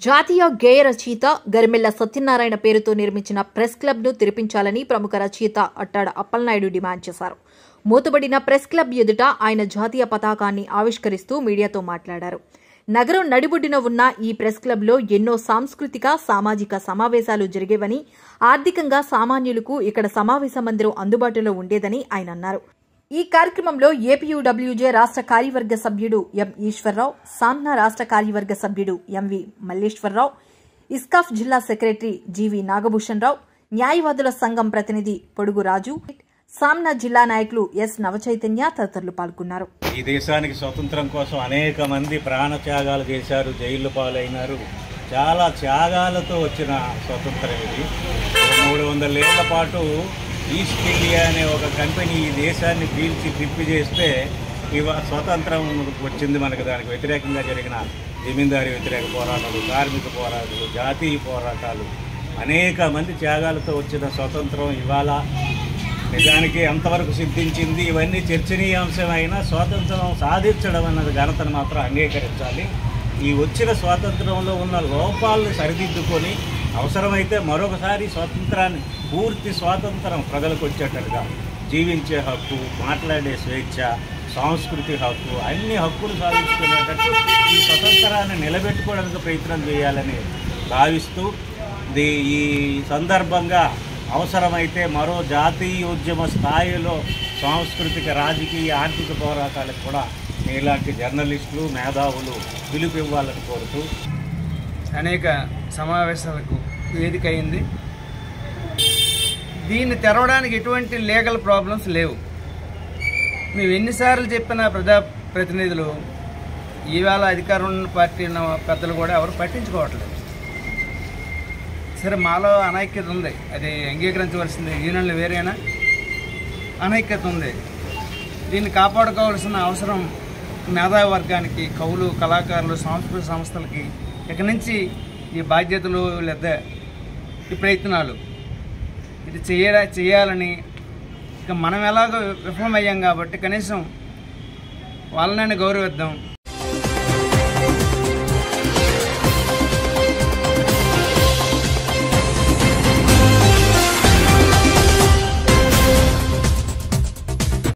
జాతీయ గేయ రచయిత గరిమెళ్ల సత్యనారాయణ పేరుతో నిర్మించిన ప్రెస్ క్లబ్ను తెరిపించాలని ప్రముఖ రచయిత అట్టాడ అప్పలనాయుడు డిమాండ్ చేశారు మూతబడిన ప్రెస్ క్లబ్ ఎదుట ఆయన జాతీయ పతాకాన్ని ఆవిష్కరిస్తూ మీడియాతో మాట్లాడారు నగరం నడిబొడ్డున ఉన్న ఈ ప్రెస్ క్లబ్లో ఎన్నో సాంస్కృతిక సామాజిక సమావేశాలు జరిగేవని ఆర్థికంగా సామాన్యులకు ఇక్కడ సమావేశ మందిరం అందుబాటులో ఉండేదని ఆయన అన్నారు ఈ కార్యక్రమంలో ఏపీయూడబ్ల్యూజే రాష్ట్ర కార్యవర్గ సభ్యుడు ఎం ఈశ్వరరావు సామ్నా రాష్ట్ర కార్యవర్గ సభ్యుడు ఎంవి మల్లేశ్వరరావు ఇస్కాఫ్ జిల్లా సెక్రటరీ జీవి నాగభూషణ్ రావు న్యాయవాదుల సంఘం ప్రతినిధి పొడుగు రాజు సామ్నా జిల్లా నాయకులు ఎస్ నవచైతన్య తదితరులు పాల్గొన్నారు ఈ దేశానికి స్వతంత్రం కోసం అనేక మంది ప్రాణ త్యాగాలు చేశారు జైలు పాలైనారు చాలా త్యాగాలతో వచ్చిన స్వతంత్రం ఇది ఒక మూడు వందల ఏళ్ల పాటు ఈస్ట్ ఇండియా అనే ఒక కంపెనీ ఈ దేశాన్ని పీల్చి తిప్పి చేస్తే ఇవ స్వతంత్రం వచ్చింది మనకు దానికి వ్యతిరేకంగా జరిగిన జమీందారీ వ్యతిరేక పోరాటాలు కార్మిక పోరాటాలు జాతీయ పోరాటాలు అనేక మంది త్యాగాలతో వచ్చిన స్వతంత్రం ఇవాళ నిజానికి ఎంతవరకు సిద్ధించింది ఇవన్నీ చర్చనీయాంశమైన స్వాతంత్రం సాధించడం అన్నది ఘనతను మాత్రం అంగీకరించాలి ఈ వచ్చిన స్వాతంత్రంలో ఉన్న లోపాలను సరిదిద్దుకొని అవసరమైతే మరొకసారి స్వాతంత్రాన్ని పూర్తి స్వాతంత్రం ప్రజలకు వచ్చేటట్టుగా జీవించే హక్కు మాట్లాడే స్వేచ్ఛ సాంస్కృతిక హక్కు అన్ని హక్కులు సాధించుకునేటట్టు ఈ స్వతంత్రాన్ని నిలబెట్టుకోవడానికి ప్రయత్నం చేయాలని భావిస్తూ ది ఈ సందర్భంగా అవసరమైతే మరో జాతీయ ఉద్యమ స్థాయిలో సాంస్కృతిక రాజకీయ ఆర్థిక పోరాటాలకు కూడా మీలాంటి జర్నలిస్టులు మేధావులు పిలుపు ఇవ్వాలని కోరుతూ అనేక సమావేశాలకు వేదిక అయింది దీన్ని తెరవడానికి ఎటువంటి లీగల్ ప్రాబ్లమ్స్ లేవు మేము ఎన్నిసార్లు చెప్పిన ప్రజా ప్రతినిధులు ఈవేళ అధికారం ఉన్న పార్టీ ఉన్న పెద్దలు కూడా ఎవరు పట్టించుకోవట్లేదు సరే మాలో అనైక్యత ఉంది అది అంగీకరించవలసింది యూనియన్లు వేరేనా అనైక్యత ఉంది దీన్ని కాపాడుకోవాల్సిన అవసరం మేధావి వర్గానికి కవులు కళాకారులు సాంస్కృతిక సంస్థలకి ఇక నుంచి ఈ బాధ్యతలు లేదా ఈ ప్రయత్నాలు ఇది చేయ చేయాలని ఇక మనం ఎలాగో విఫలమయ్యాం కాబట్టి కనీసం వాళ్ళని గౌరవిద్దాం